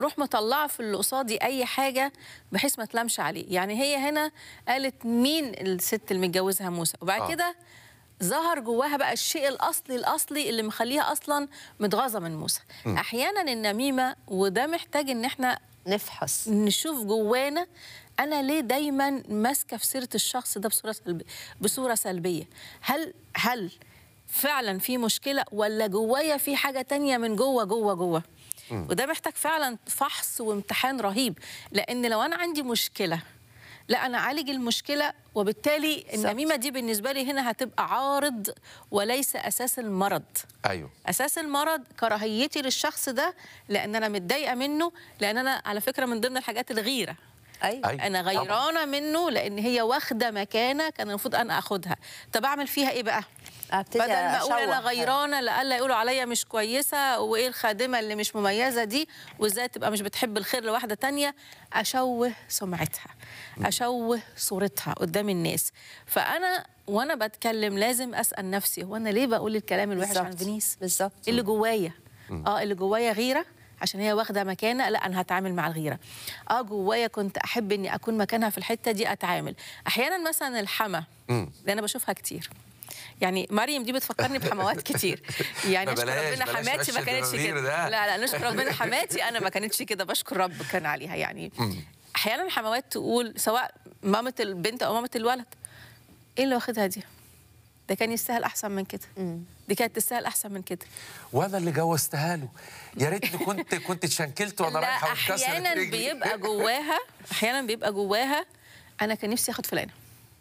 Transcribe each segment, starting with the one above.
روح مطلعه في اللي قصادي اي حاجه بحيث ما تلامش عليه يعني هي هنا قالت مين الست اللي متجوزها موسى وبعد آه. كده ظهر جواها بقى الشيء الاصلي الاصلي اللي مخليها اصلا متغاظه من موسى احيانا النميمه وده محتاج ان احنا نفحص نشوف جوانا انا ليه دايما ماسكه في سيره الشخص ده بصوره سلبيه بصوره سلبيه هل هل فعلا في مشكله ولا جوايا في حاجه تانية من جوه جوه جوه وده محتاج فعلا فحص وامتحان رهيب لان لو انا عندي مشكله لا انا اعالج المشكله وبالتالي النميمه دي بالنسبه لي هنا هتبقى عارض وليس اساس المرض ايوه اساس المرض كراهيتي للشخص ده لان انا متضايقه منه لان انا على فكره من ضمن الحاجات الغيره ايوه أيوة. انا غيرانه منه لان هي واخده مكانه كان المفروض انا اخدها طب اعمل فيها ايه بقى ابتدي بدل ما اقول انا أشوح. غيرانه لألا يقولوا عليا مش كويسه وايه الخادمه اللي مش مميزه دي وازاي تبقى مش بتحب الخير لواحده تانية اشوه سمعتها اشوه صورتها قدام الناس فانا وانا بتكلم لازم اسال نفسي هو انا ليه بقول الكلام الوحش عن بالظبط. فينيس بالظبط اللي جوايا اه اللي جوايا غيره عشان هي واخده مكانه لا انا هتعامل مع الغيره اه جوايا كنت احب اني اكون مكانها في الحته دي اتعامل احيانا مثلا الحما اللي انا بشوفها كتير يعني مريم دي بتفكرني بحموات كتير يعني ما اشكر بلاش- ربنا بلاش حماتي ما رش كانتش الضمير كده ده. لا لا نشكر ربنا حماتي انا ما كانتش كده بشكر رب كان عليها يعني احيانا الحموات تقول سواء مامه البنت او مامه الولد ايه اللي واخدها دي ده كان يستاهل احسن من كده دي كانت تستاهل احسن من كده وانا اللي جوزتها له يا ريتني كنت كنت اتشنكلت وانا لا رايحه واتكسرت احيانا رجلي. بيبقى جواها احيانا بيبقى جواها انا كان نفسي اخد فلانه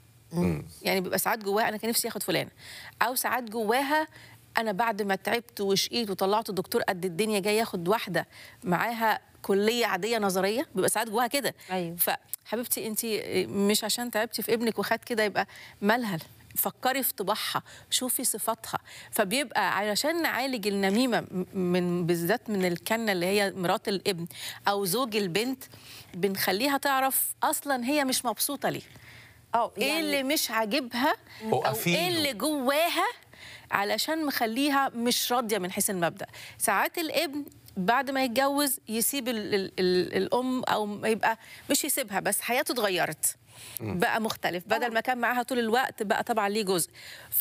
يعني بيبقى ساعات جواها انا كان نفسي اخد فلانه او ساعات جواها انا بعد ما تعبت وشقيت وطلعت الدكتور قد الدنيا جاي ياخد واحده معاها كليه عاديه نظريه بيبقى ساعات جواها كده أيوة. فحبيبتي انت مش عشان تعبتي في ابنك وخد كده يبقى مالها فكري في طباعها شوفي صفاتها فبيبقى علشان نعالج النميمه م- من بالذات من الكنه اللي هي مرات الابن او زوج البنت بنخليها تعرف اصلا هي مش مبسوطه ليه اه ايه اللي مش عاجبها او وقفيله. ايه اللي جواها علشان مخليها مش راضيه من حيث المبدا ساعات الابن بعد ما يتجوز يسيب ال ال ال الام او ما يبقى مش يسيبها بس حياته اتغيرت بقى مختلف بدل ما كان معاها طول الوقت بقى طبعا ليه جزء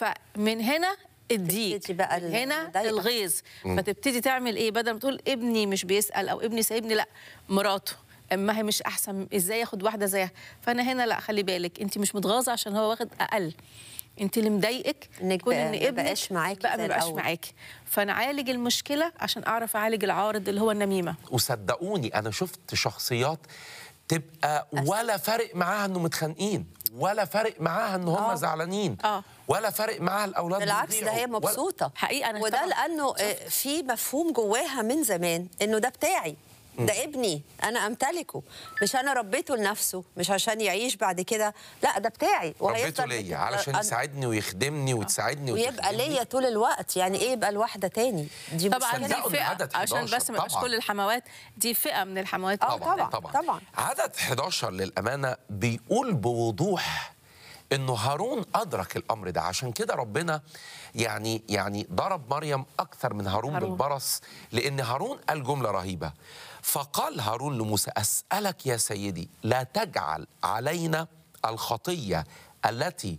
فمن هنا الضيق تبتدي بقى من هنا المضايقة. الغيظ فتبتدي تعمل ايه بدل ما تقول ابني مش بيسال او ابني سايبني لا مراته اما هي مش احسن ازاي ياخد واحده زيها فانا هنا لا خلي بالك انت مش متغاظه عشان هو واخد اقل انت اللي مضايقك إنك كون بقى- ان ما ابنك بقاش معاكي بقى زي ما بقاش الأول. معاكي فنعالج المشكله عشان اعرف اعالج العارض اللي هو النميمه وصدقوني انا شفت شخصيات تبقى ولا فارق معاها انه متخانقين ولا فارق معاها ان هم آه. زعلانين آه. ولا فارق معاها الاولاد بالعكس ده بيضيعوا. هي ولا- مبسوطه حقيقة أنا وده طبعاً لانه آه، في مفهوم جواها من زمان انه ده بتاعي ده ابني انا امتلكه مش انا ربيته لنفسه مش عشان يعيش بعد كده لا ده بتاعي ربيته بت- ليا علشان أنا- يساعدني ويخدمني وتساعدني ويبقى وتخدمني. ليا طول الوقت يعني ايه يبقى لواحده تاني دي طبعا مشكلة. دي صدقوا إن فئه عدد عشان 11 بس ما يبقاش طبعاً. كل الحموات دي فئه من الحموات آه، طبعاً، طبعاً. عدد 11 للأمانة بيقول بوضوح إنه هارون أدرك الأمر ده عشان كده ربنا يعني يعني ضرب مريم أكثر من هارون, هارون. بالبرص لأن هارون قال جملة رهيبة فقال هارون لموسى أسألك يا سيدي لا تجعل علينا الخطية التي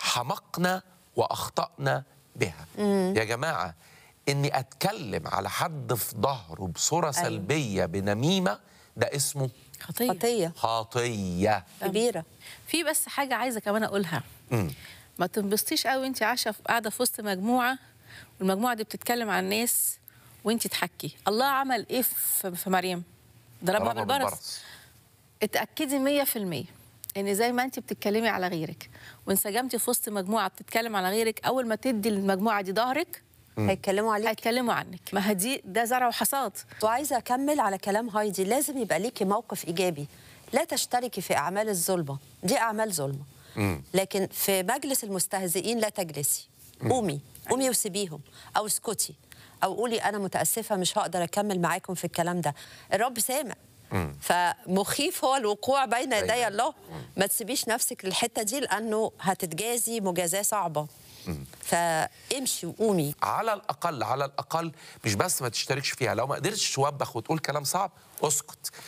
حمقنا وأخطأنا بها يا جماعة إني أتكلم على حد في ظهره بصورة سلبية بنميمة ده اسمه خطيه خطيه خطية كبيره في بس حاجه عايزه كمان اقولها مم. ما تنبسطيش قوي وانت عايشه في- قاعده في وسط مجموعه والمجموعه دي بتتكلم عن الناس وانت تحكي الله عمل ايه في في مريم ضربها ضربها بالبرص بالبرص. اتاكدي 100% ان زي ما انت بتتكلمي على غيرك وانسجمتي في وسط مجموعه بتتكلم على غيرك اول ما تدي المجموعه دي ظهرك هيتكلموا عليك هيتكلموا عنك ما هدي ده زرع وحصاد وعايزه اكمل على كلام هايدي لازم يبقى ليكي موقف ايجابي لا تشتركي في اعمال الظلمه دي اعمال ظلمه لكن في مجلس المستهزئين لا تجلسي قومي قومي وسيبيهم او اسكتي او قولي انا متاسفه مش هقدر اكمل معاكم في الكلام ده الرب سامع فمخيف هو الوقوع بين يدي أيوة. الله ما تسيبيش نفسك للحته دي لانه هتتجازي مجازاه صعبه فامشي وقومي على الاقل على الاقل مش بس ما تشتركش فيها لو ما قدرتش توبخ وتقول كلام صعب اسكت